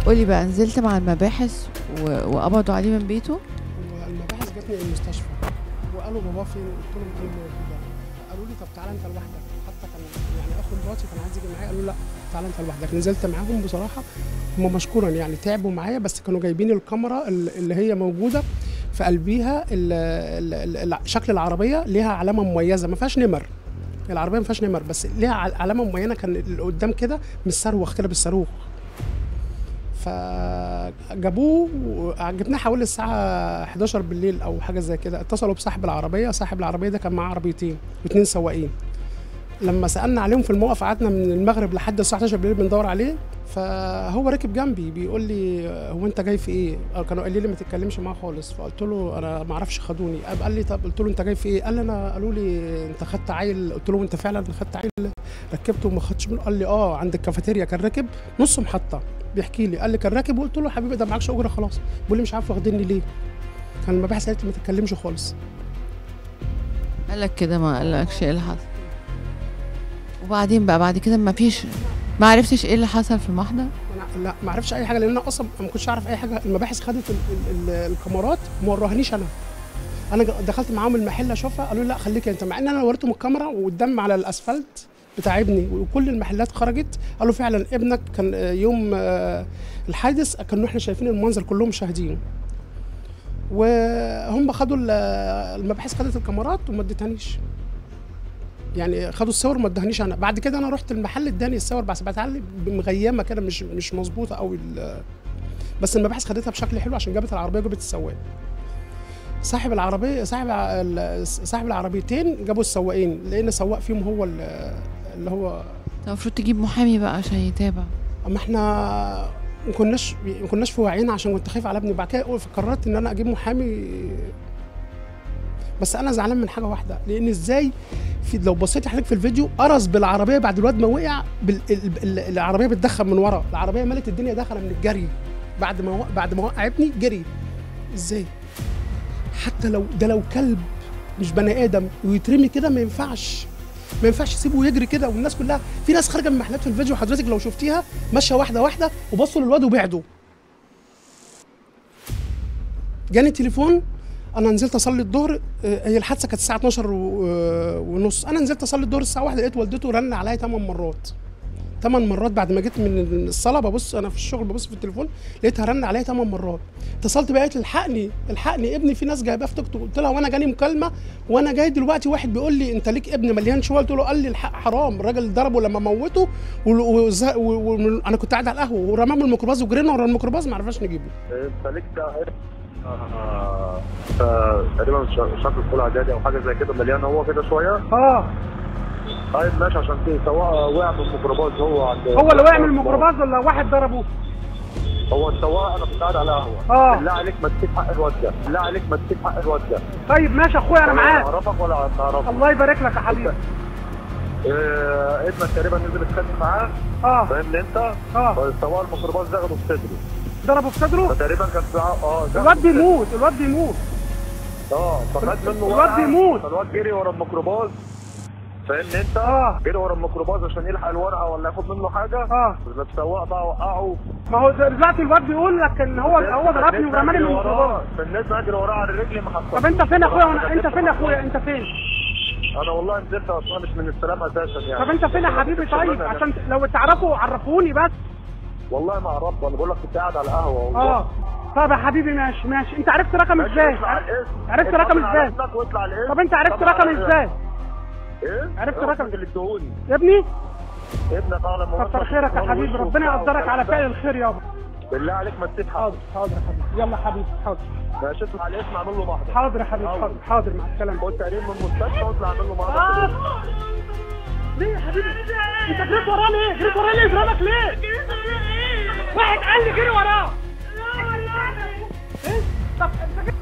قولي بقى نزلت مع المباحث و... وقبضوا عليه من بيته والمباحث جاتني المستشفى وقالوا بابا فين قلت لهم انا موجوده قالوا لي طب تعالى انت لوحدك حتى كان يعني اخو مراتي كان عايز يجي معايا قالوا لا تعالى انت لوحدك نزلت معاهم بصراحه هم مشكورا يعني تعبوا معايا بس كانوا جايبين الكاميرا ال- اللي هي موجوده في قلبيها ال- ال- ال- شكل العربيه ليها علامه مميزه ما فيهاش نمر العربيه ما فيهاش نمر بس ليها ع- علامه معينه كان اللي قدام كده مصاروخ كده بالصاروخ فجابوه جبناه حوالي الساعة 11 بالليل أو حاجة زي كده اتصلوا بصاحب العربية صاحب العربية ده كان معاه عربيتين واثنين سواقين لما سألنا عليهم في الموقف قعدنا من المغرب لحد الساعة 11 بالليل بندور عليه فهو راكب جنبي بيقول لي هو انت جاي في ايه؟ أو كانوا قايلين لي ما تتكلمش معاه خالص فقلت له انا ما اعرفش خدوني قال لي طب قلت له انت جاي في ايه؟ قال لي انا قالوا لي انت خدت عيل قلت له انت فعلا خدت عيل ركبته وما خدتش منه قال لي اه عند الكافيتيريا كان راكب نص محطه بيحكي لي قال لي كان راكب وقلت له حبيبي ده معكش اجره خلاص بيقول لي مش عارف واخديني ليه كان المباحث قالت لي ما تتكلمش خالص قال لك كده ما قالكش ايه اللي حصل وبعدين بقى بعد كده ما فيش ما عرفتش ايه اللي حصل في المحضر انا لا ما اعرفش اي حاجه لان انا اصلا ما كنتش اعرف اي حاجه المباحث خدت ال ال ال الكاميرات وما وراهنيش انا انا ج- دخلت معاهم المحل اشوفها قالوا لي لا خليك انت مع ان انا وريتهم الكاميرا والدم على الاسفلت بتاع ابني وكل المحلات خرجت قالوا فعلا ابنك كان آه، يوم آه، الحادث كانوا احنا شايفين المنظر كلهم شاهدين وهم خدوا ال- المباحث خدت الكاميرات وما ادتهانيش يعني خدوا الصور وما ادهنيش انا بعد كده انا رحت المحل اداني الصور بس بعتها لي مغيمه كده مش مش مظبوطه قوي ال- بس المباحث خدتها بشكل حلو عشان جابت العربيه وجابت السواق صاحب العربيه صاحب ع- ال- صاحب العربيتين جابوا السواقين لان سواق فيهم هو ال- اللي هو طب المفروض تجيب محامي بقى عشان يتابع اما احنا ما كناش ما كناش في وعينا عشان كنت خايف على ابني بعد كده قررت ان انا اجيب محامي بس انا زعلان من حاجه واحده لان ازاي في لو بصيت حضرتك في الفيديو قرص بالعربيه بعد الواد ما وقع بال... ال... ال... العربيه بتدخل من ورا العربيه ملت الدنيا داخله من الجري بعد ما و... بعد ما وقع ابني جري ازاي حتى لو ده لو كلب مش بني ادم ويترمي كده ما ينفعش ما ينفعش يسيبه يجري كده والناس كلها في ناس خارجه من محلات في الفيديو حضرتك لو شفتيها ماشيه واحده واحده وبصوا للواد وبعدوا جاني تليفون انا نزلت اصلي الظهر آه، هي الحادثه كانت الساعه 12 و- آه، ونص انا نزلت اصلي الظهر الساعه 1 لقيت والدته رن عليا 8 مرات 8 مرات بعد ما جيت من الصلاه ببص انا في الشغل ببص في التليفون لقيتها رن عليا 8 مرات اتصلت بقى قالت لي الحقني الحقني ابني في ناس جايباه في توك توك قلت لها وانا جالي مكالمه وانا جاي دلوقتي واحد بيقول لي انت ليك ابن مليان شويه قلت له قال لي الحق حرام الراجل ضربه لما موته وانا كنت قاعد على القهوه ورماه من الميكروباص وجرينا ورا الميكروباص ما عرفناش نجيبه انت ليك ده آه، آه، تقريبا ش- شكل فول اعدادي او حاجه زي كده مليان هو كده شويه اه طيب ماشي عشان كده سواء وقع من الميكروباص هو عند هو اللي وقع من الميكروباص ولا واحد ضربه هو السواق انا كنت قاعد على قهوه آه. بالله عليك ما تسيب حق الواد ده بالله عليك ما تسيب حق الواد ده طيب ماشي يا اخويا انا ولا معاك اعرفك ولا تعرفك الله يبارك لك يا حبيبي آه، ابنك تقريبا نزل اتخانق معاه اه فاهمني انت؟ اه فالسواق الميكروباص ده في صدره ضربه في صدره فتقريبا كان في اه ده الواد بيموت الواد بيموت اه فخد منه الواد وقعة، بيموت. فالواد جري ورا الميكروباص فاهمني انت؟ اه جري ورا الميكروباص عشان يلحق الورقه ولا ياخد منه حاجه اه السواق بقى وقعه ما هو دلوقتي الواد بيقول لك ان هو هو ضربني ورماني من الميكروباص الناس اجري وراه على رجلي ما حصلش طب انت فين يا اخويا وانا انت فين يا اخويا انت فين انا والله نزلت اصلا مش من السلام اساسا يعني طب انت فين يا حبيبي طيب عشان لو تعرفوا عرفوني بس والله ما عرفت انا بقول لك كنت قاعد على القهوه والله اه طب يا حبيبي ماشي ماشي انت عرفت رقم ماشي، ازاي اطلع على الاسم. عرفت اطلع رقم من على ازاي اسمك واطلع على الاسم. طب انت عرفت طبعا رقم على- ازاي ايه عرفت ايه رقم- اللي ادوني يا ابني ابنك اعلى من كتر خيرك يا حبيبي ربنا يقدرك على فعل الخير يابا بالله عليك ما تسيب حاضر حاضر يا حبيبي يلا حبيبي حاضر ماشي اطلع على الاسم اعمل له محضر حاضر يا حبيبي حاضر حاضر مع السلامه خد تقرير من المستشفى واطلع اعمل له آه. محضر ليه يا حبيبي انت جريت وراه ليه جريت وراه ليه يضربك ليه واحد قال لي جري وراه ايه طب انت